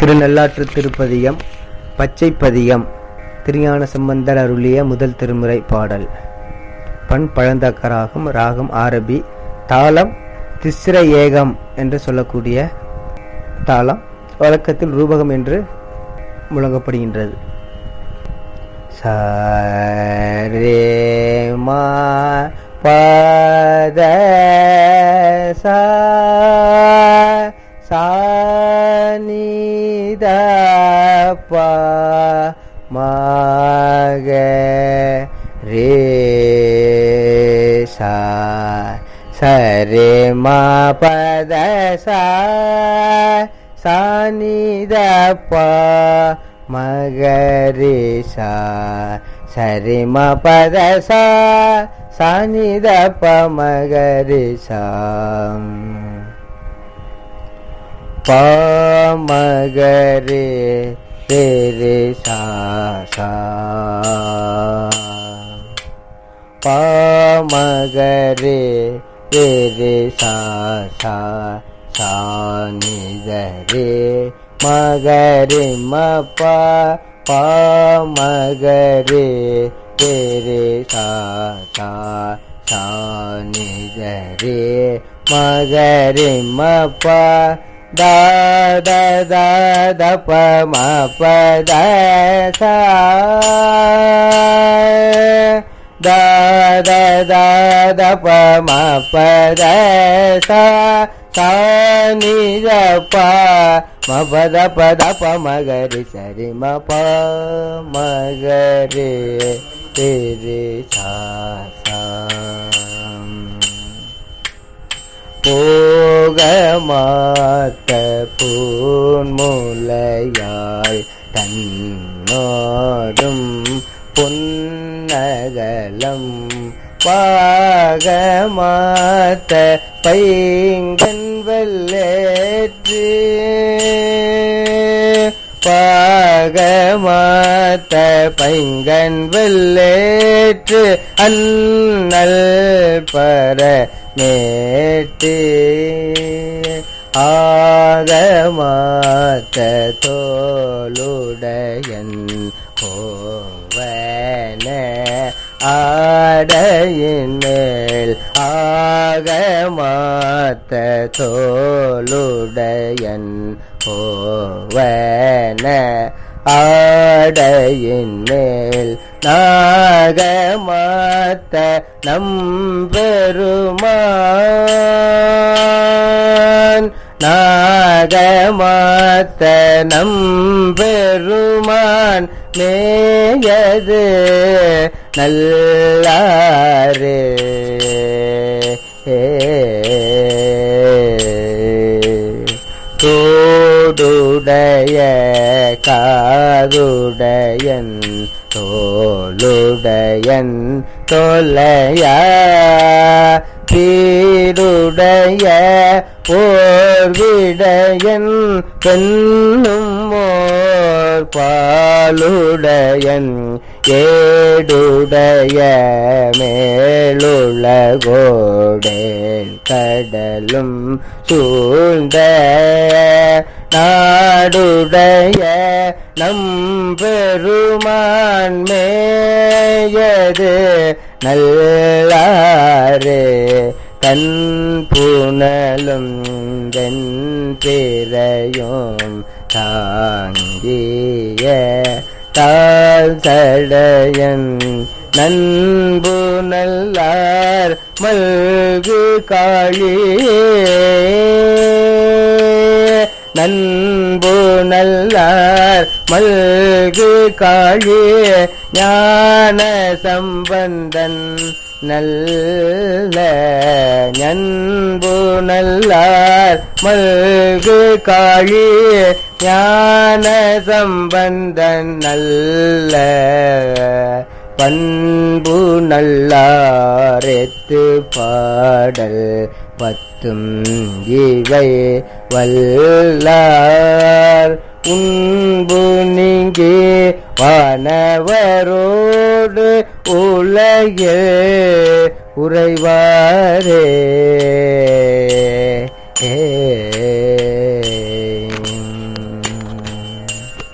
திருநள்ளாற்று திருப்பதிகம் பச்சைப்பதிகம் திருஞான சம்பந்தர் அருளிய முதல் திருமுறை பாடல் பண் பழந்தக்கராகும் ராகம் ஆரபி தாளம் திஸ்ர ஏகம் என்று சொல்லக்கூடிய தாளம் வழக்கத்தில் ரூபகம் என்று முழங்கப்படுகின்றது சரே மா பத சா சானித ப மக ரே சா சரே மா பத சா சானித ப மகரிஷா சரி ம பத சா சானித ப மகரிஷா பமகரே ரே சா சா பமகரே ரே ரே சா சா சா நிதரே மகரே ம ப பமகரே ரே ரே சா சா சா நிதரே மகரே ம ப da da da da pa ma pa da sa da da da da pa ma pa da sa sa ni da pa ma pa da pa da pa ma ga re sa re ma pa ma ga re re re sa sa போகமாத்த பூன்முலையாள் தன்னோடும் பொன்னகலம் பாகமாத்த baingan வெள்ளேற்று பாகமாத்த baingan வெள்ளேற்று அன்னல் பர மேட்டு ஆகமாத்த தோளுடையன் கோவன ஆடையின் மேல் ஆகமாத்த தோளுடையன் கோவன ஆடையின் மேல் நாகமாத்த நம்பெருமான் நாகமாத்த நம்பெருமான் மேயது நல்லாரே தோடுடைய காதுடையன் தோளுடையன் தொலைய தீருடைய போர்விடையன் பெண்ணும் மோர் பாலுடையன் ஏடுடைய மேலுலகோடேன் கடலும் சூழ்ந்த நாடுடைய நம்பெருமான் மேயது நல்லாரே கண் புனலும் வெண்பிறையும் தாங்கிய தாழ் சடையன் நண்பு நல்லார் மல்கு காளியே நண்பு நல்லார் மல்கு காழி ஞான சம்பந்தன் நல்ல நண்பு நல்லார் மல்கு காழி ஞான சம்பந்தன் நல்ல பண்பு நல்லாரெத்து பாடல் பத்தும் இவை வல்லார் உன்பு நீங்கி வானவரோடு உலகில் உறைவாரே